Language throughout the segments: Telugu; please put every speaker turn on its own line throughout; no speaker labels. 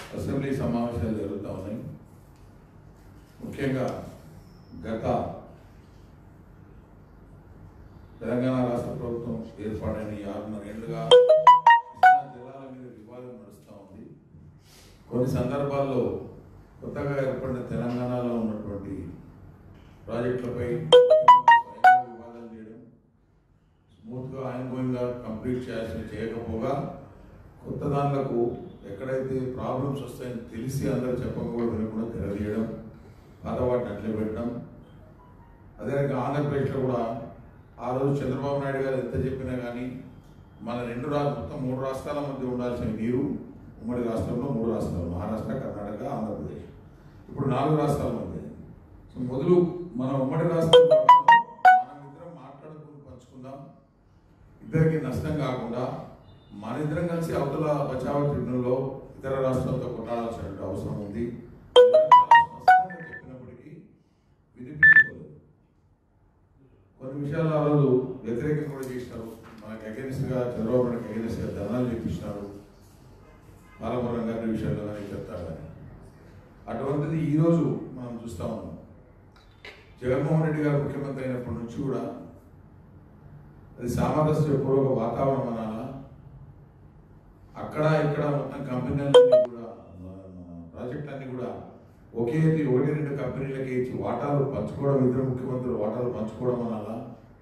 అసెంబ్లీ సమావేశాలు జరుగుతూ ఉన్నాయి ముఖ్యంగా గత తెలంగాణ రాష్ట్ర ప్రభుత్వం ఏర్పాటైన ఈ ఆరున్నర ఏళ్లుగా కృష్ణా జిల్లాల మీద వివాదం నడుస్తూ ఉంది కొన్ని సందర్భాల్లో కొత్తగా ఏర్పడిన తెలంగాణలో ఉన్నటువంటి ప్రాజెక్టులపై స్వయంగా వివాదాలు చేయడం స్మూత్గా ఆన్గోయింగ్గా కంప్లీట్ చేయాల్సిన చేయకపోగా కొత్త దానిలకు ఎక్కడైతే ప్రాబ్లమ్స్ వస్తాయని తెలిసి అందరూ చెప్పకపోవడం వినకుండా తెరదీయడం పాత వాటిని అట్లే పెట్టడం అదే రకంగా ఆంధ్రప్రదేశ్లో కూడా ఆ రోజు చంద్రబాబు నాయుడు గారు ఎంత చెప్పినా కానీ మన రెండు రాష్ట్ర మొత్తం మూడు రాష్ట్రాల మధ్య ఉండాల్సిన నీరు ఉమ్మడి రాష్ట్రంలో మూడు రాష్ట్రాలు మహారాష్ట్ర కర్ణాటక ఆంధ్రప్రదేశ్ ఇప్పుడు నాలుగు రాష్ట్రాల మధ్య సో మొదలు మన ఉమ్మడి రాష్ట్రంలో మనం ఇద్దరం మాట్లాడుకుని పంచుకుందాం ఇద్దరికి నష్టం కాకుండా మన ఇద్దరం కలిసి అవతల బచావ ట్రిబ్యునల్లో ఇతర రాష్ట్రాలతో కొట్టాడాల్సిన అవసరం ఉంది చాలా స్పష్టంగా చెప్పినప్పటికీ వినిపించుకోలేదు కొన్ని విషయాలు ఆ రోజు వ్యతిరేకం కూడా చేసినారు మనకు against గా చంద్రబాబు నాయుడు అగేనిస్ట్ గా ధర్నాలు చేపించినారు బాలపురం గారి విషయంలో కానీ చెప్తారు కానీ అటువంటిది ఈరోజు మనం చూస్తా ఉన్నాం జగన్మోహన్ రెడ్డి గారు ముఖ్యమంత్రి అయినప్పటి నుంచి కూడా అది సామరస్య పూర్వక వాతావరణం అనాలా అక్కడ ఇక్కడ మొత్తం కంపెనీలన్నీ కూడా ప్రాజెక్టులన్నీ కూడా ఒకే ఒకటి రెండు కంపెనీలకి ఇచ్చి వాటాలు పంచుకోవడం ఇద్దరు ముఖ్యమంత్రులు వాటాలు పంచుకోవడం అనాలా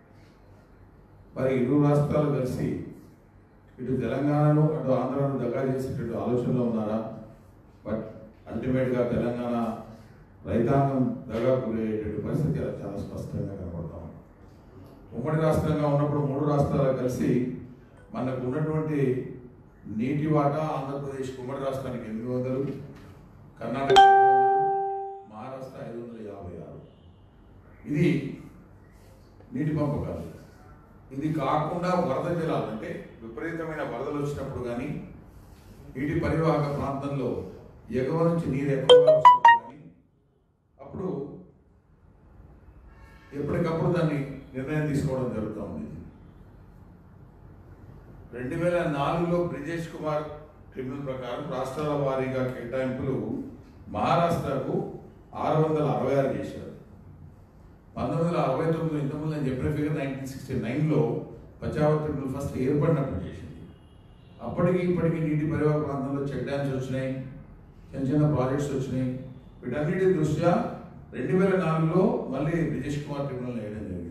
మరి ఇరు రాష్ట్రాలు కలిసి ఇటు తెలంగాణను అటు ఆంధ్రాను దగ్గర చేసేటట్టు ఆలోచనలో ఉన్నారా బట్ అల్టిమేట్గా తెలంగాణ రైతాంగం దగ్గర గురయ్యేటటువంటి పరిస్థితి ఇలా చాలా స్పష్టంగా కనబడతాం ఉమ్మడి రాష్ట్రంగా ఉన్నప్పుడు మూడు రాష్ట్రాలు కలిసి మనకు ఉన్నటువంటి నీటి వాటా ఆంధ్రప్రదేశ్ ఉమ్మడి రాష్ట్రానికి ఎనిమిది వందలు కర్ణాటక ఏడు వందలు, మహారాష్ట్ర ఐదు వందల యాభై ఆరు ఇది నీటి పంపకాలు ఇది కాకుండా వరద జలాలు అంటే విపరీతమైన వరదలు వచ్చినప్పుడు కానీ నీటి పరివాహక ప్రాంతంలో ఎగువ నుంచి నీరు ఎక్కువగా వచ్చినప్పుడు కానీ అప్పుడు ఎప్పటికప్పుడు దాన్ని నిర్ణయం తీసుకోవడం జరుగుతూ ఉంది రెండు వేల నాలుగులో బ్రిజేష్ కుమార్ ట్రిబ్యునల్ ప్రకారం రాష్ట్రాల వారీగా కేటాయింపులు మహారాష్ట్రకు ఆరు వందల అరవై ఆరు చేశారు పంతొమ్మిది వందల అరవై తొమ్మిదిలో ఇంతకుముందు నేను చెప్పిన ఫిగర్ నైన్టీన్ సిక్స్టీ నైన్లో పచావత్ ట్రిబ్యునల్ ఫస్ట్ ఏర్పడినప్పుడు చేసింది అప్పటికి ఇప్పటికి నీటి పరివాహక ప్రాంతంలో చెక్ డ్యామ్స్ వచ్చినాయి చిన్న చిన్న ప్రాజెక్ట్స్ వచ్చినాయి వీటన్నిటి దృష్ట్యా రెండు వేల నాలుగులో మళ్ళీ బ్రిజేష్ కుమార్ ట్రిబ్యునల్ వేయడం జరిగింది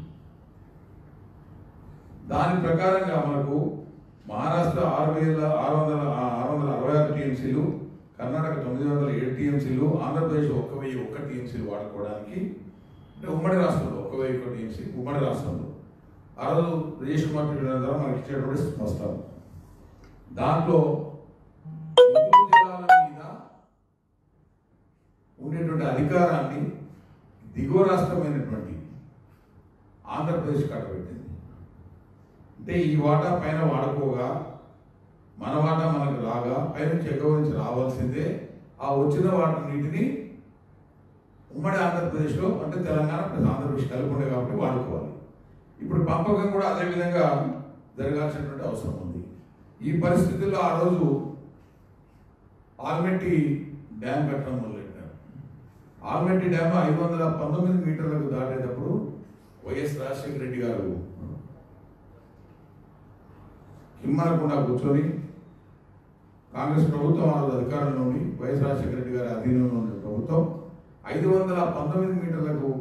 దాని ప్రకారంగా మనకు మహారాష్ట్ర ఆరు వేల ఆరు వందల ఆరు వందల అరవై ఆరు టీఎంసీలు కర్ణాటక తొమ్మిది వందల ఏడు టీఎంసీలు ఆంధ్రప్రదేశ్ ఒక్క వెయ్యి ఒక్క టీఎంసీలు వాడుకోవడానికి అంటే ఉమ్మడి రాష్ట్రంలో ఒక వెయ్యి ఒక్క టీఎంసీ ఉమ్మడి రాష్ట్రంలో ఆ రోజు బ్రిజేష్ కుమార్ ట్రిబ్యునల్ ద్వారా మనకి ఇచ్చేటువంటి స్పష్టం దాంట్లో హిందూ జలాల మీద ఉండేటువంటి అధికారాన్ని దిగువ రాష్ట్రమైనటువంటి ఆంధ్రప్రదేశ్ కట్టబెట్టింది అంటే ఈ వాటా పైన వాడుకోగా మన వాటా మనకు రాగా పైనుంచి ఎగువ నుంచి రావాల్సిందే ఆ వచ్చిన వాటర్ నీటిని ఉమ్మడి ఆంధ్రప్రదేశ్లో అంటే తెలంగాణ ప్లస్ ఆంధ్రప్రదేశ్ కలిపి ఉండే కాబట్టి వాడుకోవాలి ఇప్పుడు పంపకం కూడా అదే విధంగా జరగాల్సినటువంటి అవసరం ఉంది ఈ పరిస్థితుల్లో ఆ రోజు ఆల్మెట్టి డ్యామ్ కట్టడం మొదలెట్టారు ఆల్మెట్టి డ్యామ్ ఐదు వందల పంతొమ్మిది మీటర్లకు దాటేటప్పుడు వైఎస్ రాజశేఖర రెడ్డి గారు హిమ్మనకుండా కూర్చొని కాంగ్రెస్ ప్రభుత్వం ఆ రోజు అధికారంలో ఉండి వైఎస్ రాజశేఖర రెడ్డి గారి అధీనంలో ఉన్న ప్రభుత్వం ఐదు వందల పంతొమ్మిది మీటర్లకు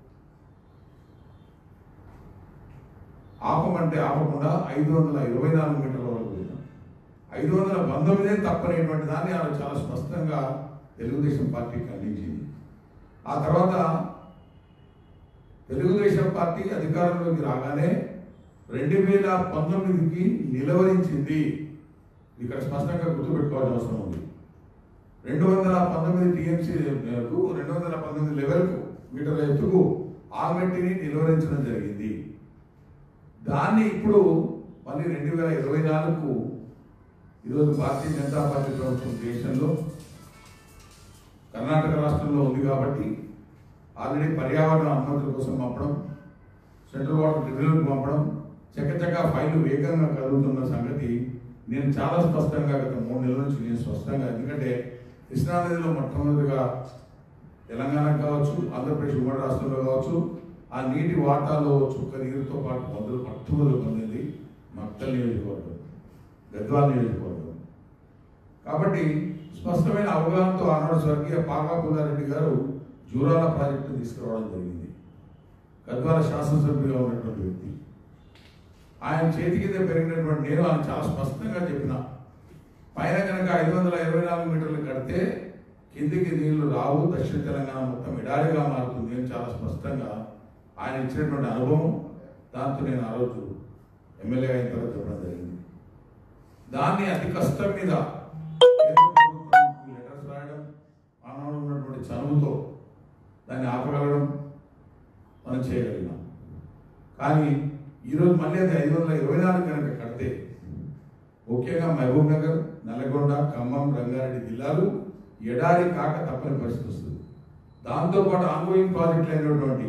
ఆపమంటే ఆపకుండా ఐదు వందల ఇరవై నాలుగు మీటర్ల వరకు వెళ్ళాం ఐదు వందల పంతొమ్మిదే తప్పనేటువంటి దాన్ని ఆమె చాలా స్పష్టంగా తెలుగుదేశం పార్టీ ఖండించింది ఆ తర్వాత తెలుగుదేశం పార్టీ అధికారంలోకి రాగానే రెండు వేల పంతొమ్మిదికి నిలవరించింది ఇక్కడ స్పష్టంగా గుర్తుపెట్టుకోవాల్సిన అవసరం ఉంది రెండు వందల పంతొమ్మిది టీఎంసీ మేరకు రెండు వందల పంతొమ్మిది లెవెల్కు మీటర్ల ఎత్తుకు ఆమెట్టిని నిలువరించడం జరిగింది దాన్ని ఇప్పుడు మళ్ళీ రెండు వేల ఇరవై నాలుగుకు ఈరోజు భారతీయ జనతా పార్టీ ప్రభుత్వం దేశంలో కర్ణాటక రాష్ట్రంలో ఉంది కాబట్టి ఆల్రెడీ పర్యావరణ అనుమతుల కోసం పంపడం సెంట్రల్ వాటర్ ట్రిబ్యునల్కి పంపడం చక్కచక్క ఫైలు వేగంగా కదులుతున్న సంగతి నేను చాలా స్పష్టంగా గత మూడు నెలల నుంచి నేను స్పష్టంగా స్పష్టంగా ఎందుకంటే కృష్ణానదిలో మొట్టమొదటిగా తెలంగాణకు కావచ్చు ఆంధ్రప్రదేశ్ ఉమ్మడి రాష్ట్రంలో కావచ్చు ఆ నీటి వాటాలో చుక్క నీరుతో పాటు మొదలు మొట్టమొదలు పొందింది మక్తల్ నియోజకవర్గం గద్వాల్ నియోజకవర్గం కాబట్టి స్పష్టమైన అవగాహనతో ఆనాడు స్వర్గీయ పాగా పుల్లారెడ్డి గారు జూరాల ప్రాజెక్టు తీసుకురావడం జరిగింది గద్వాల శాసనసభ్యులుగా ఉన్నటువంటి వ్యక్తి ఆయన చేతి కింద పెరిగినటువంటి నేను ఆయన చాలా స్పష్టంగా చెప్పిన పైన కనుక ఐదు వందల ఇరవై నాలుగు మీటర్లు కడితే కిందికి నీళ్లు రావు దక్షిణ తెలంగాణ మొత్తం ఎడారిగా మారుతుంది అని చాలా స్పష్టంగా ఆయన ఇచ్చినటువంటి అనుభవం దాంతో నేను ఆ రోజు ఎమ్మెల్యే అయిన తర్వాత చెప్పడం జరిగింది దాన్ని అతి కష్టం మీద కేంద్ర ప్రభుత్వానికి లెటర్స్ రాయడం ఆనాడు ఉన్నటువంటి చనువుతో దాన్ని ఆపగలగడం మనం చేయగలిగినాం కానీ ఈరోజు మళ్ళీ అది ఐదు వందల ఇరవై నాలుగు కనుక కడితే ముఖ్యంగా మహబూబ్ నగర్ నల్గొండ ఖమ్మం రంగారెడ్డి జిల్లాలు ఎడారి కాక తప్పని పరిస్థితి వస్తుంది దాంతోపాటు ఆన్గోయింగ్ ప్రాజెక్టులు అయినటువంటి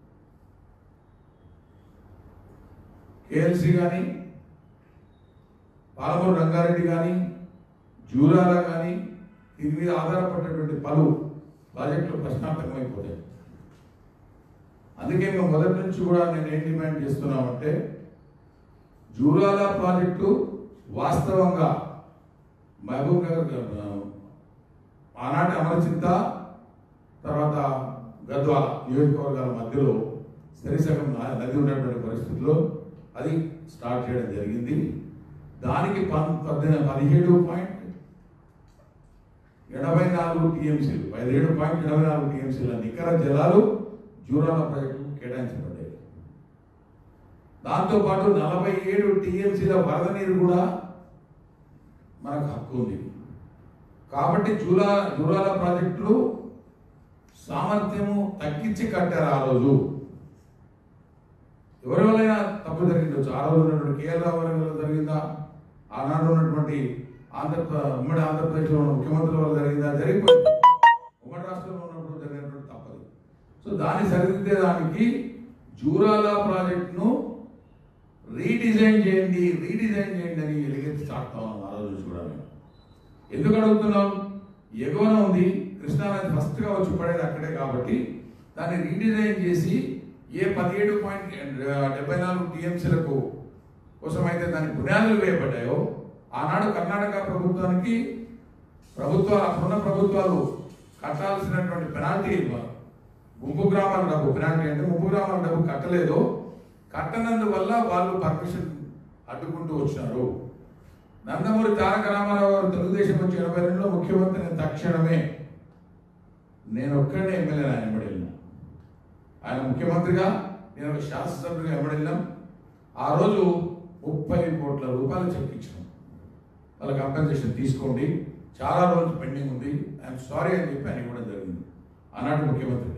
కేఎల్సి కానీ పాలమూరు రంగారెడ్డి కానీ జూరాల కానీ దీని మీద ఆధారపడినటువంటి పలు ప్రాజెక్టులు ప్రశ్నార్థకమైపోతాయి అందుకే మేము మొదటి నుంచి కూడా నేను ఏం డిమాండ్ చేస్తున్నామంటే జూరాల ప్రాజెక్టు వాస్తవంగా మహబూబ్ నగర్ ఆ, ఆనాటి అమరచింత తర్వాత గద్వాల నియోజకవర్గాల మధ్యలో సరిసగం న- నది ఉన్నటువంటి పరిస్థితుల్లో అది స్టార్ట్ చేయడం జరిగింది దానికి పన్ పద్దెనిమిది పదిహేడు పాయింట్ ఎనభై నాలుగు టీఎంసీలు పదిహేడు పాయింట్ ఎనభై నాలుగు టీఎంసీల నికర జలాలు జూరాల ప్రాజెక్టుకు కేటాయించబడ్డాయి దాంతోపాటు నలభై ఏడు టీఎంసీల వరద నీరు కూడా మనకు హక్కు ఉంది కాబట్టి జూలా జూరాల ప్రాజెక్టులు సామర్థ్యము తగ్గించి కట్టారు ఆ రోజు ఎవరి వల్లైనా తప్పు జరిగిండొచ్చు ఆ రోజు ఉన్నటువంటి కేఎల్ రావు గారి వల్ల జరిగిందా ఆనాడు ఉన్నటువంటి ఆంధ్ర ఉమ్మడి ఆంధ్రప్రదేశ్లో ఉన్న ముఖ్యమంత్రుల వల్ల జరిగిందా జరిగిపోయింది ఉమ్మడి రాష్ట్రంలో ఉన్నప్పుడు జరిగినటువంటి తప్పదు సో దాన్ని సరిదిద్దేదానికి జూరాల ప్రాజెక్టును రీడిజైన్ చేయండి రీడిజైన్ చేయండి అని ఎలిగెత్తి చాటుతా ఉన్నాం ఆ రోజు కూడా మేము ఎందుకు అడుగుతున్నాం ఎగువన ఉంది కృష్ణానది ఫస్ట్ గా వచ్చి పడేది అక్కడే కాబట్టి దాన్ని రీడిజైన్ చేసి ఏ పదిహేడు పాయింట్ డెబ్బై నాలుగు టీఎంసీలకు కోసమైతే దాని పునాదులు వేయబడ్డాయో ఆనాడు కర్ణాటక ప్రభుత్వానికి ప్రభుత్వాలు అప్పుడున్న ప్రభుత్వాలు కట్టాల్సినటువంటి పెనాల్టీ గుంపు గ్రామాల డబ్బు పెనాల్టీ అంటే ముప్పు గ్రామాల డబ్బు కట్టలేదు కట్టనందువల్ల వాళ్ళు పర్మిషన్ అడ్డుకుంటూ వచ్చినారు నందమూరి తారక రామారావు గారు తెలుగుదేశం వచ్చి ఎనభై రెండులో ముఖ్యమంత్రి అయిన తక్షణమే నేను ఒక్కడే ఎమ్మెల్యే ఆయన వెంబడి వెళ్ళినా ఆయన ముఖ్యమంత్రిగా నేను ఒక శాసనసభ్యుడిగా వెంబడి వెళ్ళాం ఆ రోజు ముప్పై కోట్ల రూపాయలు చెక్ ఇచ్చాం వాళ్ళ కంపెన్సేషన్ తీసుకోండి చాలా రోజులు పెండింగ్ ఉంది ఐఎమ్ సారీ అని చెప్పి ఆయన ఇవ్వడం జరిగింది ఆనాటి ముఖ్యమంత్రి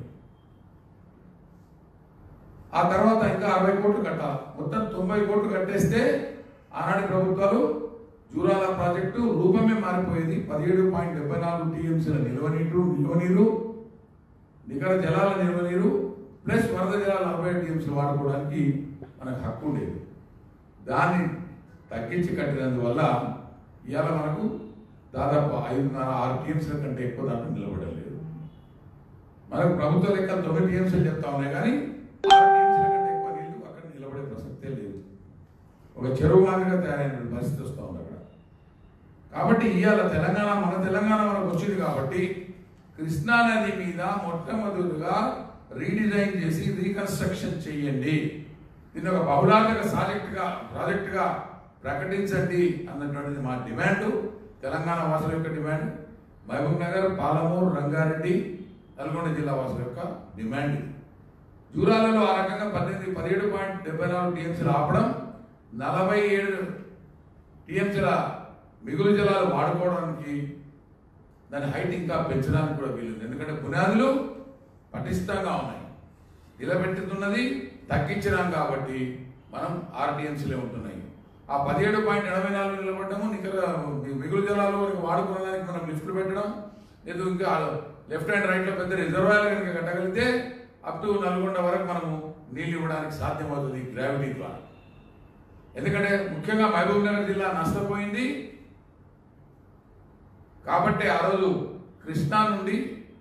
ఆ తర్వాత ఇంకా అరవై కోట్లు కట్టాలి మొత్తం తొంభై కోట్లు కట్టేస్తే ఆనాటి ప్రభుత్వాలు జూరాల ప్రాజెక్టు రూపమే మారిపోయేది పదిహేడు పాయింట్ డెబ్బై నాలుగు టీఎంసీల నిల్వ నీరు నిల్వ నీరు నికర జలాల నిల్వ నీరు ప్లస్ వరద జలాలు నలభై టీఎంసీలు వాడుకోవడానికి మనకు హక్కు ఉండేది దాన్ని తగ్గించి కట్టినందువల్ల ఇవాళ మనకు దాదాపు ఐదున్నర ఆరు టీఎంసీల కంటే ఎక్కువ దాంట్లో నిలబడలేదు మనకు ప్రభుత్వ లెక్కలు తొమ్మిది టీఎంసీలు చెప్తా ఉన్నాయి కానీ ఆరు టీఎంసీల కంటే ఎక్కువ నీళ్లు అక్కడ నిలబడే ప్రసక్తే లేదు ఒక చెరువు మాదిరిగా తయారైన పరిస్థితి వస్తూ ఉంది అక్కడ కాబట్టి ఇవాళ తెలంగాణ మన తెలంగాణ మనకు వచ్చింది కాబట్టి కృష్ణా నది మీద మొట్టమొదటిగా రీడిజైన్ చేసి రీకన్స్ట్రక్షన్ చేయండి దీన్ని ఒక బహుళాత్మక ప్రాజెక్టుగా ప్రాజెక్టుగా ప్రకటించండి అన్నటువంటిది మా డిమాండ్ తెలంగాణ వాసుల యొక్క డిమాండ్ మహబూబ్ నగర్ పాలమూరు రంగారెడ్డి నల్గొండ జిల్లా వాసుల యొక్క డిమాండ్ ఇది. జూరాలలో ఆ రకంగా పద్దెనిమిది పదిహేడు పాయింట్ డెబ్బై నాలుగు టీఎంసీలు ఆపడం నలభై ఏడు టీఎంసీల మిగులు జలాలు వాడుకోవడానికి దాని హైట్ ఇంకా పెంచడానికి కూడా వీలుంది ఎందుకంటే పునాదులు పటిష్టంగా ఉన్నాయి నిలబెట్టుతున్నది తగ్గించినాం కాబట్టి మనం ఆర్టీఎంసీలే ఉంటున్నాయి ఆ పదిహేడు పాయింట్ ఎనభై నాలుగు నిలబడము నికర మిగులు జలాలు కనుక వాడుకోవడానికి మనం లిఫ్ట్లు పెట్టడం లేదు ఇంకా లెఫ్ట్ అండ్ రైట్ లో పెద్ద రిజర్వాయర్ కనుక కట్టగలిగితే అప్ టు నల్గొండ వరకు మనము నీళ్ళు ఇవ్వడానికి సాధ్యమవుతుంది గ్రావిటీ ద్వారా ఎందుకంటే ముఖ్యంగా మహబూబ్ నగర్ జిల్లా నష్టపోయింది కాబట్టి ఆ రోజు కృష్ణా నుండి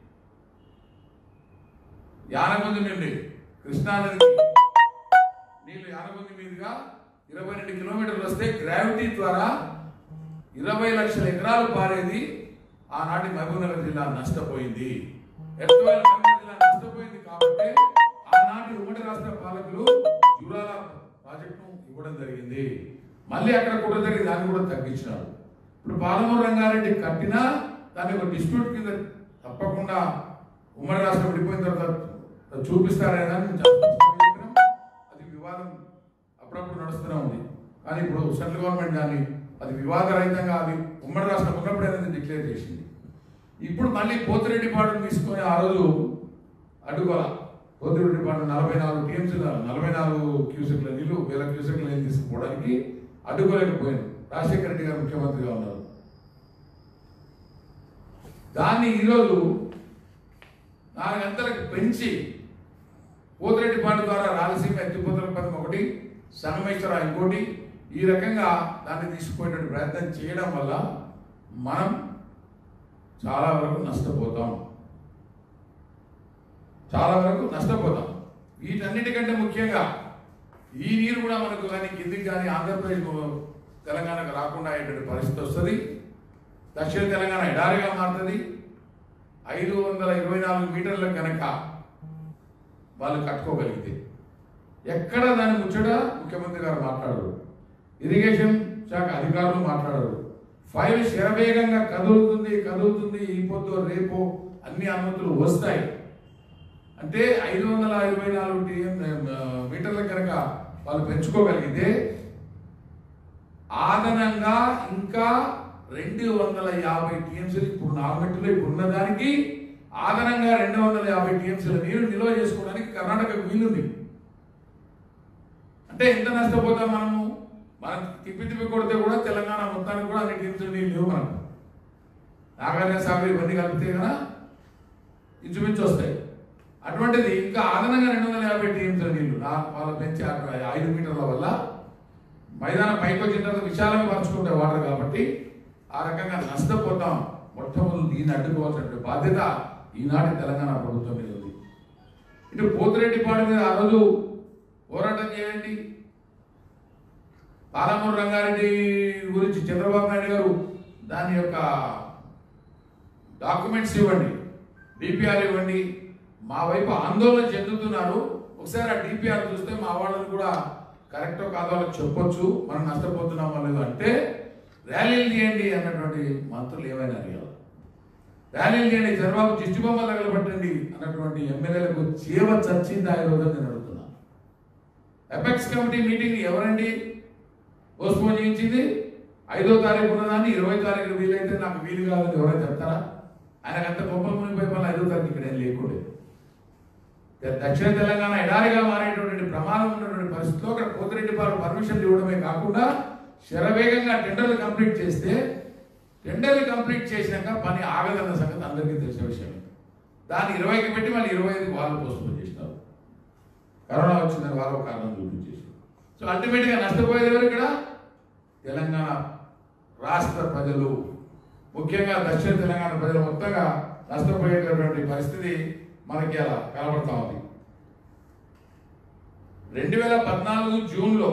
యానగుంది నుండి కృష్ణా నదికి నీళ్లు యానగుంది మీదుగా ఇరవై రెండు కిలోమీటర్లు వస్తే గ్రావిటీ ద్వారా ఇరవై లక్షల ఎకరాలు పారేది ఆనాటి మహబూబ్నగర్ జిల్లా నష్టపోయింది ఎర్రవెల్లి మహబూబ్నగర్ జిల్లా నష్టపోయింది కాబట్టి ఆనాటి ఉమ్మడి రాష్ట్ర పాలకులు జూరాల ప్రాజెక్టును ఇవ్వడం జరిగింది మళ్ళీ అక్కడ కూడా జరిగి దాన్ని కూడా తగ్గించినారు ఇప్పుడు పాలమూరు రంగారెడ్డి కట్టినా దాన్ని ఒక డిస్ప్యూట్ కింద తప్పకుండా ఉమ్మడి రాష్ట్రం విడిపోయిన తర్వాత చూపిస్తారనే దాన్ని మేము చాలా స్పష్టంగా చెప్పినాం. అది వివాదం అప్పుడప్పుడు నడుస్తూనే ఉంది కానీ ఇప్పుడు సెంట్రల్ గవర్నమెంట్ దాన్ని అది వివాదరహితంగా అది ఉమ్మడి రాష్ట్రం ఉన్నప్పుడు అనేది డిక్లేర్ చేసింది ఇప్పుడు మళ్ళీ పోతిరెడ్డిపాడును తీసుకొని ఆ రోజు అడ్డుకోల పోతిరెడ్డిపాడు నలభై నాలుగు టీఎంసీ నలభై నాలుగు క్యూసెక్ల నీళ్లు వేల క్యూసెక్ల నీళ్ళు తీసుకుపోవడానికి అడ్డుకోలేకపోయాను రాజశేఖర రెడ్డి గారు ముఖ్యమంత్రిగా ఉన్నారు దాన్ని ఈరోజు నాలుగు గంటలకు పెంచి పోతిరెడ్డిపాడు ద్వారా రాయలసీమ ఎత్తిపోతల పథకం ఒకటి సంగమేశ్వర ఇంకోటి ఈ రకంగా దాన్ని తీసుకుపోయేటువంటి ప్రయత్నం చేయడం వల్ల మనం చాలా వరకు నష్టపోతాం చాలా వరకు నష్టపోతాం వీటన్నిటికంటే ముఖ్యంగా ఈ నీరు కూడా మనకు కానీ కిందికి కానీ ఆంధ్రప్రదేశ్ తెలంగాణకు రాకుండా అయ్యేటువంటి పరిస్థితి వస్తుంది దక్షిణ తెలంగాణ ఎడారిగా మారుతుంది ఐదు వందల ఇరవై నాలుగు మీటర్ల కనుక వాళ్ళు కట్టుకోగలిగితే ఎక్కడ దాని ముచ్చట ముఖ్యమంత్రి గారు మాట్లాడరు ఇరిగేషన్ శాఖ అధికారులు మాట్లాడరు ఫైల్ శరవేగంగా కదులుతుంది కదులుతుంది ఈ పొద్దు రేపు అన్ని అనుమతులు వస్తాయి అంటే ఐదు వందల ఇరవై నాలుగు టీఎం మీటర్ల కనుక వాళ్ళు పెంచుకోగలిగితే అదనంగా ఇంకా రెండు వందల యాభై టీఎంసీలు ఇప్పుడు నాగమెట్టులో ఇప్పుడు ఉన్న దానికి అదనంగా రెండు వందల యాభై టీఎంసీల నీరు నిల్వ చేసుకోవడానికి కర్ణాటకకు వీలుంది అంటే ఎంత నష్టపోతాం మనము మనం తిప్పి తిప్పి కొడితే కూడా తెలంగాణ మొత్తానికి కూడా అన్ని టీఎంసీలు నీళ్ళు లేవు మనకు నాగార్జున సాగర్ ఇవన్నీ కలిపితే కదా ఇంచుమించు వస్తాయి అటువంటిది ఇంకా అదనంగా రెండు వందల యాభై టీఎంసీల నీళ్లు నా వాళ్ళ పెంచి అక్కడ ఐదు మీటర్ల వల్ల మైదానం పైకి వచ్చిన తర్వాత విశాలంగా పరుచుకుంటే వాటర్ కాబట్టి ఆ రకంగా నష్టపోతాం మొట్టమొదటి దీన్ని అడ్డుకోవాల్సినటువంటి బాధ్యత ఈనాటి తెలంగాణ ప్రభుత్వం మీద ఉంది ఇటు పోతిరెడ్డిపాడు మీద ఆ రోజు పోరాటం చేయండి పాలమూరు రంగారెడ్డి గురించి చంద్రబాబు నాయుడు గారు దాని యొక్క డాక్యుమెంట్స్ ఇవ్వండి డిపిఆర్ ఇవ్వండి మా వైపు ఆందోళన చెందుతున్నారు ఒకసారి ఆ డిపిఆర్ చూస్తే మా వాళ్ళని కూడా కరెక్టో కాదో వాళ్ళకి చెప్పొచ్చు మనం నష్టపోతున్నాం లేదు అంటే ర్యాలీలు చేయండి అన్నటువంటి మంత్రులు ఏమైనా అడిగారు ర్యాలీలు చేయండి చంద్రబాబు దిష్టి బొమ్మలు తగలబట్టండి అన్నటువంటి ఎమ్మెల్యేలకు చేవ చచ్చిందా ఈ రోజు నేను అడుగుతున్నా ఎపెక్స్ కమిటీ మీటింగ్ ఎవరండి పోస్ట్పోన్ చేయించింది ఐదో తారీఖు ఉన్నదాన్ని ఇరవై తారీఖు వీలైతే నాకు వీలు కాదని ఎవరైనా చెప్తారా ఆయనకంత గొప్ప మునిపోయి మళ్ళీ ఐదో తారీఖు ఇక్కడ ఏం లేకుండే దక్షిణ తెలంగాణ ఎడారిగా మారేటువంటి ప్రమాదం ఉన్నటువంటి పరిస్థితిలో అక్కడ పోతిరెడ్డి వారు పర్మిషన్ ఇవ్వడమే కాకుండా శరవేగంగా టెండర్లు కంప్లీట్ చేస్తే టెండర్లు కంప్లీట్ చేసినాక పని ఆగదన్న సంగతి అందరికీ తెలిసిన విషయమే దాన్ని ఇరవైకి పెట్టి మళ్ళీ ఇరవై ఐదుకి వాళ్ళు పోస్ట్పోన్ చేసినారు కరోనా వచ్చిందని వాళ్ళు ఒక కారణం చూపించేసి సో అల్టిమేట్గా నష్టపోయేది ఎవరు ఇక్కడ తెలంగాణ రాష్ట్ర ప్రజలు ముఖ్యంగా దక్షిణ తెలంగాణ ప్రజలు మొత్తంగా నష్టపోయేటటువంటి పరిస్థితి మనకి అలా కనబడతా ఉంది రెండు వేల పద్నాలుగు జూన్లో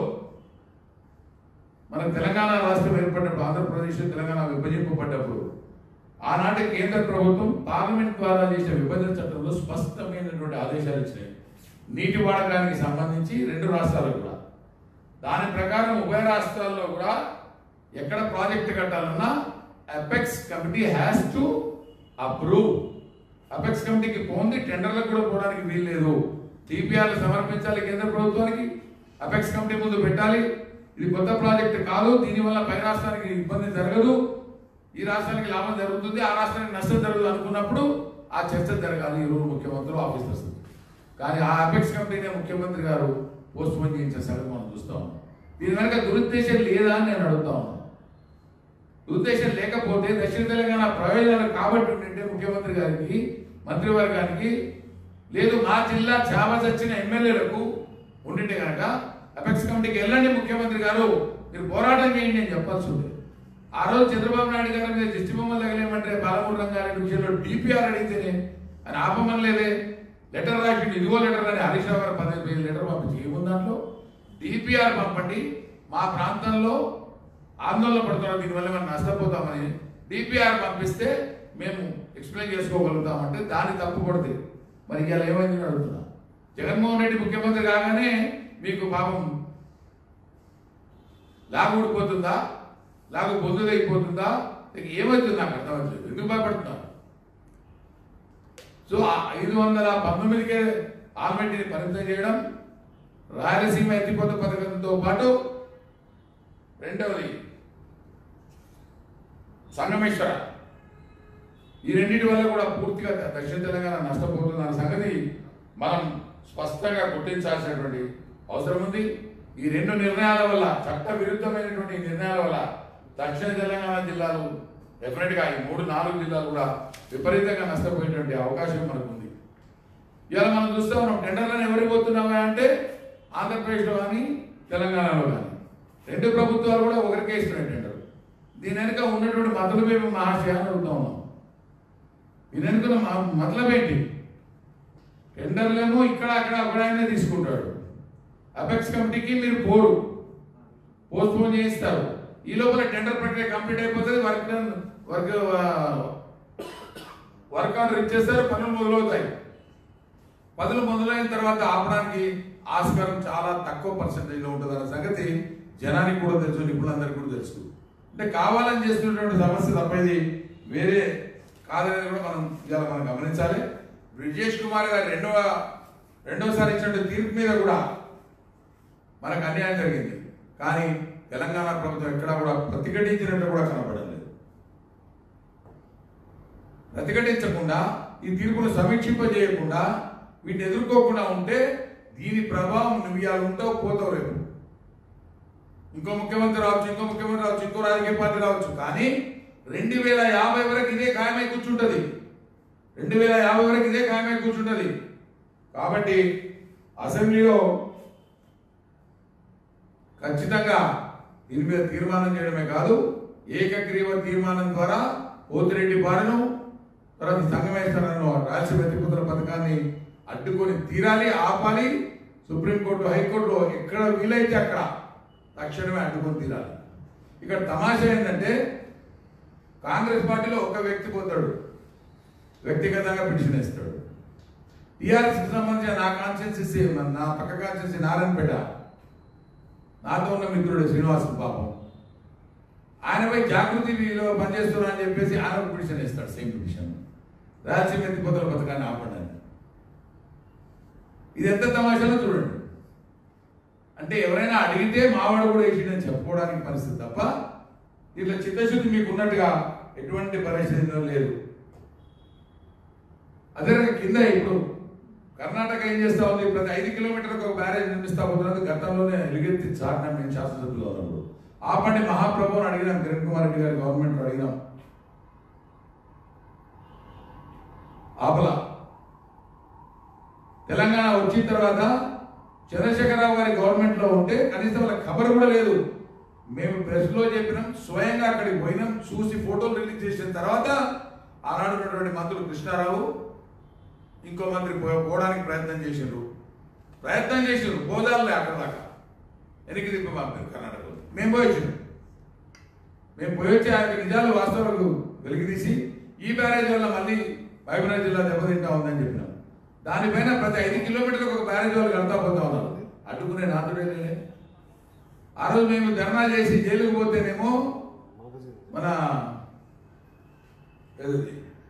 మన తెలంగాణ రాష్ట్రం ఏర్పడినప్పుడు ఆంధ్రప్రదేశ్ తెలంగాణ విభజింపబడ్డప్పుడు ఆనాటి కేంద్ర ప్రభుత్వం పార్లమెంట్ ద్వారా చేసిన విభజన చట్టంలో స్పష్టమైనటువంటి ఆదేశాలు ఇచ్చినాయి నీటి వాడకానికి సంబంధించి రెండు రాష్ట్రాలకు కూడా దాని ప్రకారం ఉభయ రాష్ట్రాల్లో కూడా ఎక్కడ ప్రాజెక్ట్ కట్టాలన్నా apex committee has to approve apex కమిటీకి పోంది టెండర్లకు కూడా పోవడానికి వీల్లేదు టీపీఆర్లు సమర్పించాలి కేంద్ర ప్రభుత్వానికి అపెక్స్ కమిటీ ముందు పెట్టాలి ఇది కొత్త ప్రాజెక్ట్ కాదు దీనివల్ల పై రాష్ట్రానికి ఇబ్బంది జరగదు ఈ రాష్ట్రానికి లాభం జరుగుతుంది ఆ రాష్ట్రానికి నష్టం జరగదు అనుకున్నప్పుడు ఆ చర్చ జరగాలి ఈ రోజు ముఖ్యమంత్రులు ఆఫీసర్స్ కానీ ఆ అపెక్స్ కమిటీనే ముఖ్యమంత్రి గారు పోస్ట్ పోన్ చేయించిన సంగతి మనం చూస్తా ఉన్నాం దీని వెనక దురుద్దేశం లేదా అని నేను అడుగుతా ఉన్నాను దురుద్దేశం లేకపోతే దక్షిణ తెలంగాణ ప్రయోజనాలు కాబట్టి ఉంటే ముఖ్యమంత్రి గారికి మంత్రివర్గానికి లేదు మా జిల్లా చావ చచ్చిన ఎమ్మెల్యేలకు ఉండింటే కనుక అపెక్స్ కమిటీకి వెళ్ళండి ముఖ్యమంత్రి గారు మీరు పోరాటం చేయండి అని చెప్పాల్సి ఉంది ఆ రోజు చంద్రబాబు నాయుడు గారి మీద దిష్టి బొమ్మలు తగలేమంటే పాలమూరు రంగారెడ్డి విషయంలో డిపిఆర్ అడిగితేనే అని ఆపమనలేదే లెటర్ రాసి ఇదిగో లెటర్ అని హరీష్ రావు గారు పదిహేను పేజీల లెటర్ పంపించి ఏముంది దాంట్లో డిపిఆర్ పంపండి మా ప్రాంతంలో ఆందోళన పడుతున్నారు దీనివల్ల మనం నష్టపోతామని డిపిఆర్ పంపిస్తే మేము ఎక్స్ప్లెయిన్ చేసుకోగలుగుతామంటే దాన్ని తప్పు పడితే మరి ఇలా ఏమైంది అని అడుగుతున్నా జగన్మోహన్ రెడ్డి ముఖ్యమంత్రి కాగానే మీకు పాపం లాగు ఊడిపోతుందా లాగు బొందుదైపోతుందా ఇక ఏమవుతుంది నాకు అర్థమవుతుంది ఎందుకు భయపడుతున్నారు సో ఆ ఐదు వందల పంతొమ్మిదికే ఆల్రెడీని పరిమితం చేయడం రాయలసీమ ఎత్తిపోత పథకంతో పాటు రెండవది సంగమేశ్వర ఈ రెండింటి వల్ల కూడా పూర్తిగా దక్షిణ తెలంగాణ నష్టపోతున్న సంగతి మనం స్పష్టంగా గుర్తించాల్సినటువంటి అవసరం ఉంది ఈ రెండు నిర్ణయాల వల్ల చట్ట విరుద్ధమైనటువంటి నిర్ణయాల వల్ల దక్షిణ తెలంగాణ జిల్లాలు డెఫినెట్ గా ఈ మూడు నాలుగు జిల్లాలు కూడా విపరీతంగా నష్టపోయేటువంటి అవకాశం మనకు ఉంది ఇవాళ మనం చూస్తా ఉన్నాం టెండర్లను ఎవరికి పోతున్నామా అంటే ఆంధ్రప్రదేశ్లో కానీ తెలంగాణలో కానీ రెండు ప్రభుత్వాలు కూడా ఒకరికే ఇస్తున్నాయి టెండర్ దీని వెనుక ఉన్నటువంటి మతలబేమి మహాశయాన్ని అడుగుతా ఉన్నాం దీని వెనుక మతలబేంటి టెండర్లేమో ఇక్కడ అక్కడ ఒకడాయనే తీసుకుంటాడు అపెక్స్ కమిటీకి మీరు పోరు పోస్ట్ పోన్ చేయిస్తారు ఈ లోపల టెండర్ ప్రక్రియ కంప్లీట్ అయిపోతుంది work done work work order ఇచ్చేస్తారు పనులు మొదలవుతాయి పనులు మొదలైన తర్వాత ఆపడానికి ఆస్కారం చాలా తక్కువ పర్సెంటేజ్లో ఉంటుంది అన్న సంగతి జనానికి కూడా తెలుసు నిపుణులందరికీ కూడా తెలుసు అంటే కావాలని చేస్తున్నటువంటి సమస్య తప్పేది వేరే కాదనేది కూడా మనం ఇవాళ మనం గమనించాలి బ్రిజేష్ కుమార్ గారు రెండవ రెండవసారి ఇచ్చినటువంటి తీర్పు మీద కూడా మనకు అన్యాయం జరిగింది కానీ తెలంగాణ ప్రభుత్వం ఎక్కడా కూడా ప్రతిఘటించినట్టు కూడా కనపడలేదు ప్రతిఘటించకుండా ఈ తీర్పును సమీక్షింపజేయకుండా వీటిని ఎదుర్కోకుండా ఉంటే దీని ప్రభావం నువ్వు ఇవాళ ఉంటావు పోతావు రేపు ఇంకో ముఖ్యమంత్రి రావచ్చు ఇంకో ముఖ్యమంత్రి రావచ్చు ఇంకో రాజకీయ పార్టీ రావచ్చు కానీ రెండు వేల యాభై వరకు ఇదే ఖాయమై కూర్చుంటది రెండు వేల యాభై వరకు ఇదే ఖాయమై కూర్చుంటది కాబట్టి అసెంబ్లీలో ఖచ్చితంగా దీని మీద తీర్మానం చేయడమే కాదు ఏకగ్రీవ తీర్మానం ద్వారా పోతిరెడ్డి బారను తర్వాత సంగమేశ్వరను రాయలసీమ ఎత్తిపోతుల పథకాన్ని అడ్డుకొని తీరాలి ఆపాలి సుప్రీంకోర్టు హైకోర్టులో ఎక్కడ వీలైతే అక్కడ తక్షణమే అడ్డుకొని తీరాలి ఇక్కడ తమాషా ఏంటంటే కాంగ్రెస్ పార్టీలో ఒక వ్యక్తి పోతాడు వ్యక్తిగతంగా పిటిషన్ వేస్తాడు టీఆర్ఎస్కి సంబంధించిన నా కాన్స్టిట్యూన్సీ నా పక్క కాన్స్టిట్యూన్సీ నారాయణపేట నాతో ఉన్న మిత్రుడు శ్రీనివాస్ పాపం ఆయనపై జాగృతిలో పనిచేస్తున్నా అని చెప్పేసి ఆయన ఒక పిటిషన్ వేస్తాడు సేమ్ పిటిషన్ రాయలసీమ ఎత్తిపోతల పథకాన్ని ఆపండి అని ఇది ఎంత తమాషాలో చూడండి అంటే ఎవరైనా అడిగితే మావాడు కూడా వేసిండని చెప్పుకోవడానికి పరిస్థితి తప్ప దీంట్లో చిత్తశుద్ధి మీకు ఉన్నట్టుగా ఎటువంటి పరిస్థితి లేదు అదే రకంగా కింద ఇప్పుడు కర్ణాటక ఏం చేస్తా ఉంది ప్రతి ఐదు కిలోమీటర్లకు ఒక బ్యారేజ్ నిర్మిస్తా పోతున్నది గతంలోనే ఎలుగెత్తి చాటినాం మేము శాసనసభ్యులు ఉన్నప్పుడు ఆపండి మహాప్రభు అని అడిగినాం కిరణ్ కుమార్ రెడ్డి గారి గవర్నమెంట్ అడిగినాం ఆపల తెలంగాణ వచ్చిన తర్వాత చంద్రశేఖరరావు గారి గవర్నమెంట్ లో ఉంటే కనీసం వాళ్ళ ఖబర్ కూడా లేదు మేము ప్రెస్ లో చెప్పినాం స్వయంగా అక్కడికి పోయినాం చూసి ఫోటోలు రిలీజ్ చేసిన తర్వాత ఆనాడు ఉన్నటువంటి మంత్రులు కృష్ణారావు ఇంకో మంత్రి పో- పోవడానికి ప్రయత్నం చేసిండ్రు ప్రయత్నం చేసిండ్రు పోదాలే అక్కడ దాకా వెనక్కి తిప్పి పంపారు కర్ణాటకలో మేము పోయి వచ్చినాం మేము పోయి వచ్చి ఆ యొక్క నిజాలు వాస్తవాలు వెలికితీసి ఈ బ్యారేజ్ వల్ల మళ్ళీ మహబూబ్నగర్ జిల్లా దెబ్బతింటా ఉందని చెప్పినాం దానిపైన ప్రతి ఐదు కిలోమీటర్లకు ఒక బ్యారేజ్ వాళ్ళు కడతా పోతా ఉన్నారు అడ్డుకునే నాతుడే లేలే. ఆ రోజు మేము ధర్నా చేసి జైలుకు పోతేనేమో మన ఏదది?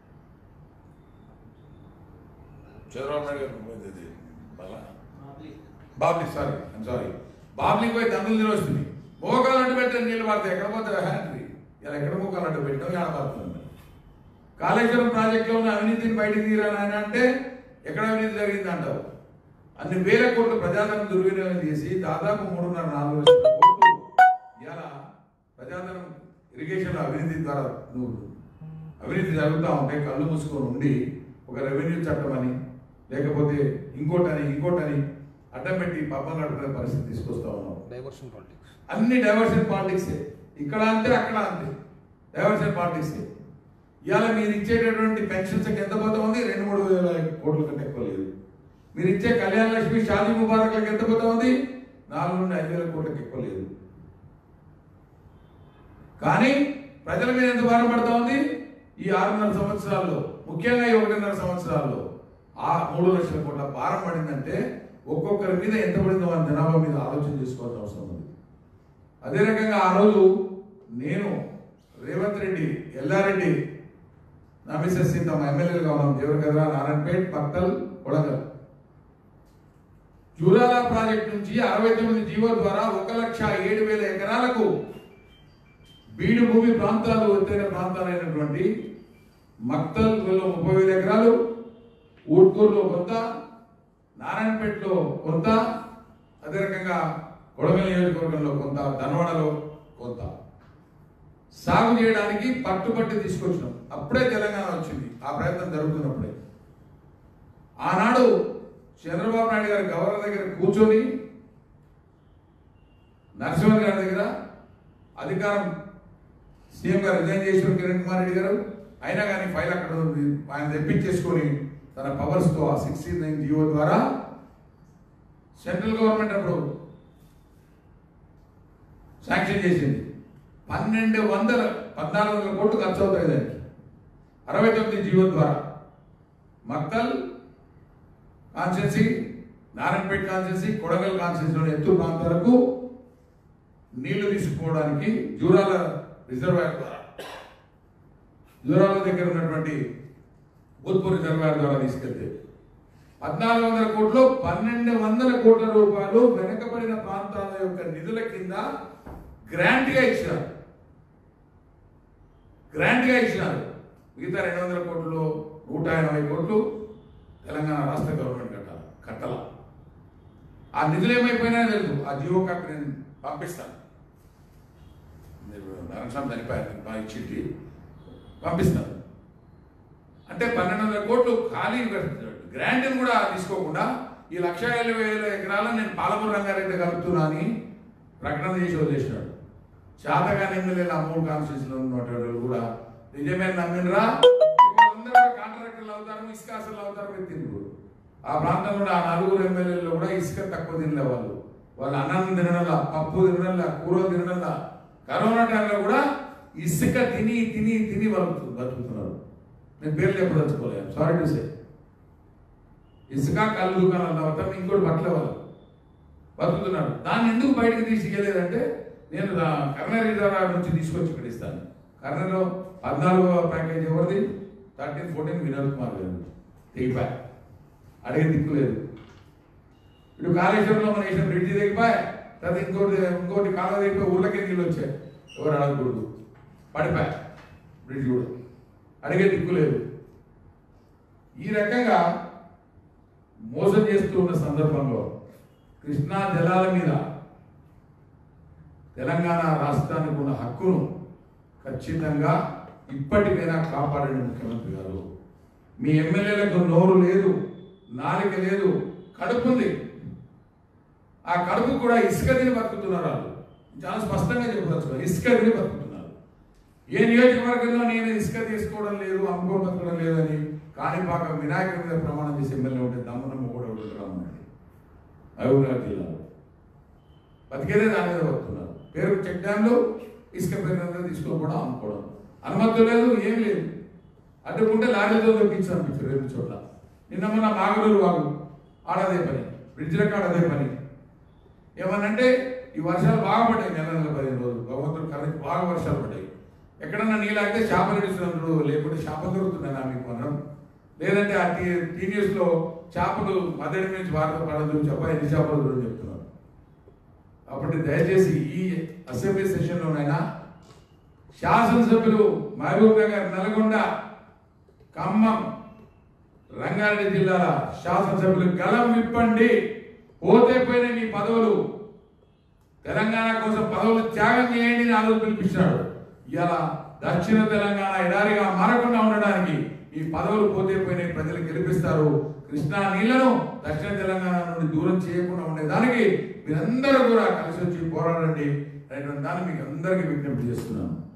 చంద్రబాబు నాయుడు గారు పోయింది అది. మళ్ళా బాబ్లీ సారీ సారీ బాబ్లీకి పోయి దండలు తిని వస్తుంది మోకాలు అడ్డు పెట్టని నీళ్ళు పడతాయి ఎక్కడ పోతాయి హ్యాండ్రీ ఇలా ఎక్కడ మోకాలు అడ్డు పెట్టాం ఏడ పడుతుంది కాళేశ్వరం ప్రాజెక్టులో ఉన్న అవినీతిని బయటికి తీరాలని ఆయన అంటే ఎక్కడ అవినీతి జరిగింది అంటావు అన్ని వేల కోట్లు ప్రజాధనం దుర్వినియోగం చేసి దాదాపు మూడున్నర నాలుగు లక్షల కోట్లు ఇలా ప్రజాధనం ఇరిగేషన్లో అవినీతి ద్వారా నువ్వు అవినీతి జరుగుతూ ఉంటే కళ్ళు మూసుకొని ఉండి ఒక రెవెన్యూ చట్టం అని లేకపోతే ఇంకోటని ఇంకోటని అడ్డం పెట్టి పబ్బం నడుపుకునే పరిస్థితి తీసుకొస్తా ఉన్నావు
డైవర్షన్ పాలిటిక్స్
అన్ని డైవర్షన్ పాలిటిక్స్ ఇక్కడ అంతే అక్కడ అంతే డైవర్షన్ పార్టీస్ ఇవాళ మీరు ఇచ్చేటటువంటి పెన్షన్స్కి ఎంత పోతా ఉంది రెండు మూడు వేల కోట్ల కంటే ఎక్కువ లేదు మీరు ఇచ్చే కళ్యాణ లక్ష్మి షాదీ ముబారక్లకు ఎంత పోతా ఉంది నాలుగు నుండి ఐదు వేల కోట్లకు ఎక్కువ లేదు కానీ ప్రజల మీద ఎంత భారం పడతా ఉంది ఈ ఆరున్నర సంవత్సరాల్లో ముఖ్యంగా ఈ ఒకటిన్నర సంవత్సరాల్లో ఆ మూడు లక్షల కోట్ల భారం పడిందంటే ఒక్కొక్కరి మీద ఎంత పడిందో మన జనాభా మీద ఆలోచన చేసుకోవాల్సిన అవసరం ఉంది అదే రకంగా ఆ రోజు నేను రేవంత్ రెడ్డి ఎల్లారెడ్డి నా మిస్సెస్ సీతమ్మ ఎమ్మెల్యేలుగా ఉన్నాం దేవరకద్ర నారాయణపేట్ పట్టల్ కొడంగల్ జూరాల ప్రాజెక్ట్ నుంచి అరవై తొమ్మిది జీవో ద్వారా ఒక లక్ష ఏడు వేల ఎకరాలకు బీడు భూమి ప్రాంతాలు ఎత్తైన ప్రాంతాలైనటువంటి మక్తల్లో ముప్పై వేల ఎకరాలు ఊట్కూరులో కొంత నారాయణపేటలో కొంత అదే రకంగా కొడగల్ నియోజకవర్గంలో కొంత ధనవాడలో కొంత సాగు చేయడానికి పట్టుబట్టి తీసుకొచ్చినాం అప్పుడే తెలంగాణ వచ్చింది ఆ ప్రయత్నం జరుగుతున్నప్పుడే ఆనాడు చంద్రబాబు నాయుడు గారి గవర్నర్ దగ్గర కూర్చొని నరసింహన్ గారి దగ్గర అధికారం సీఎం గారు రిజైన్ చేసిన కిరణ్ కుమార్ రెడ్డి గారు అయినా కానీ ఫైల్ అక్కడ ఉంది ఆయన తెప్పించేసుకొని తన పవర్స్తో ఆ సిక్స్టీ నైన్ జియో ద్వారా సెంట్రల్ గవర్నమెంట్ అప్పుడు శాంక్షన్ చేసింది పన్నెండు వందల పద్నాలుగు వందల కోట్లు ఖర్చు అవుతాయి దానికి అరవై తొమ్మిది జియో ద్వారా మక్కల్ కాన్స్టెన్సీ నారాయణపేట కాన్స్టెన్సీ కొడగల్ కాన్స్టెన్సీలోని ఎత్తు ప్రాంతాలకు నీళ్లు తీసుకుపోవడానికి జూరాల రిజర్వాయర్ ద్వారా జూరాల దగ్గర ఉన్నటువంటి భూత్పూర్ రిజర్వాయర్ ద్వారా తీసుకెళ్తే పద్నాలుగు వందల కోట్లు పన్నెండు వందల కోట్ల రూపాయలు వెనకబడిన ప్రాంతాల యొక్క నిధుల కింద గ్రాంట్ గా ఇచ్చినారు గ్రాంట్ గా ఇచ్చినారు మిగతా రెండు వందల కోట్లు నూట ఎనభై కోట్లు తెలంగాణ రాష్ట్ర గవర్నమెంట్ కట్టాలి కట్టాల ఆ నిధులు ఏమైపోయినా తెలుసు ఆ జియో కాపీ నేను పంపిస్తాను మీరు నరసింహ చనిపోయారు బాగా ఇచ్చింటి పంపిస్తాను అంటే పన్నెండు వందల కోట్లు ఖాళీ గ్రాంట్ని కూడా తీసుకోకుండా ఈ లక్ష ఇరవై వేల ఎకరాలను నేను పాలమూరు రంగారెడ్డి కలుపుతున్నా అని ప్రకటన చేసి వదిలేసినాడు శాతగాని ఎమ్మెల్యేలు ఆ మూడు కాన్స్టిట్యూన్సీలో ఉన్నటువంటి వాళ్ళు కూడా నిజమే నమ్మినరా అందరూ కాంట్రాక్టర్లు అవుతారు ఇసుక అసలు అవుతారు ఎత్తిండ్రు ఆ ప్రాంతంలో ఆ నలుగురు ఎమ్మెల్యేలు కూడా ఇసుక తక్కువ తినలే వాళ్ళు వాళ్ళు అన్నం తినడంలా పప్పు తినడంలా కూర తినడంలా కరోనా టైంలో కూడా ఇసుక తిని తిని తిని బతుకు బతుకుతున్నారు నేను పేర్లు చెప్పదలుచుకోలేదు సారీ టు సే ఇసుక కళ్ళు దుకాణాలు తర్వాత ఇంకోటి బట్టల వాళ్ళు బతుకుతున్నారు దాన్ని ఎందుకు బయటకు తీసుకెళ్ళలేదంటే నేను దా- కర్నూలు రిజర్వా నుంచి తీసుకొచ్చి ఇక్కడ ఇస్తాను కర్నూలులో పద్నాలుగో ప్యాకేజ్ ఎవరిది థర్టీన్ ఫోర్టీన్ వినోద్ కుమార్ గారు తెగిపోయా అడిగే దిక్కు లేదు ఇప్పుడు కాళేశ్వరంలో మన వేసిన బ్రిడ్జి తెగిపోయా తర్వాత ఇంకోటి ఇంకోటి కాలువ తెగిపోయి ఊళ్ళకి నీళ్ళు వచ్చాయి ఎవరు అడగకూడదు పడిపోయా బ్రిడ్జ్ కూడా అడిగే దిక్కు లేదు ఈ రకంగా మోసం చేస్తూ ఉన్న సందర్భంలో కృష్ణా జలాల మీద తెలంగాణ రాష్ట్రానికి ఉన్న హక్కును ఖచ్చితంగా ఇప్పటికైనా కాపాడండి ముఖ్యమంత్రి గారు మీ ఎమ్మెల్యేలకు నోరు లేదు నాలిక లేదు కడుపు ఉంది ఆ కడుపు కూడా ఇసుక తిని బతుకుతున్నారు వాళ్ళు చాలా స్పష్టంగా చెప్పవచ్చు ఇసుక తిని బతుకుతున్నారు ఏ నియోజకవర్గంలో నేను ఇసుక తీసుకోవడం లేదు అమ్ముకోవడం బతకడం లేదని కాణిపాక వినాయకుడి మీద ప్రమాణం చేసి ఎమ్మెల్యే ఉంటే దమ్మునమ్మ కూడా రమ్మనండి మహబూబ్నగర్ జిల్లాలో బతికేదే దాని మీద బతుకుతున్నారు పేరు చెక్ డ్యాంలు ఇసుక పేరు తీసుకోకపోవడం అమ్ముకోవడం అనుమతి లేదు ఏం లేదు అడ్డుకుంటే లారీలతో దొరికించి అనిపించారు రెండు చోట్ల నిన్న మొన్న మాగలూరు వాగు ఆడదే పని బ్రిడ్జ్ల కాడ అదే పని ఏమనంటే ఈ వర్షాలు బాగా పడ్డాయి నెల నెల పదిహేను రోజులు భగవంతుడు కరెక్ట్ బాగా వర్షాలు పడ్డాయి ఎక్కడన్నా నీళ్ళాగితే చేపలు ఇస్తున్నారు లేకుంటే చేపలు దొరుకుతున్నాయి నా మీకు మనం లేదంటే ఆ టీ టీ న్యూస్లో చేపలు మద్దడి నుంచి వార్త పడదు చెప్ప ఎన్ని చేపలు దొరకని చెప్తున్నారు కాబట్టి దయచేసి ఈ అసెంబ్లీ సెషన్లోనైనా శాసనసభ్యులు మహబూబ్ నగర్ నల్గొండ ఖమ్మం రంగారెడ్డి జిల్లాల శాసనసభ్యులు గలం విప్పండి పోతే పోయిన మీ పదవులు తెలంగాణ కోసం పదవులు త్యాగం చేయండి అని ఆలోచన పిలిపించాడు ఇలా దక్షిణ తెలంగాణ ఎడారిగా మారకుండా ఉండడానికి ఈ పదవులు పోతే పోయిన ప్రజలు గెలిపిస్తారు కృష్ణా నీళ్లను దక్షిణ తెలంగాణ నుండి దూరం చేయకుండా ఉండేదానికి మీరందరూ కూడా కలిసి వచ్చి పోరాడండి అనేటువంటి దాన్ని మీకు అందరికీ విజ్ఞప్తి చేస్తున్నాను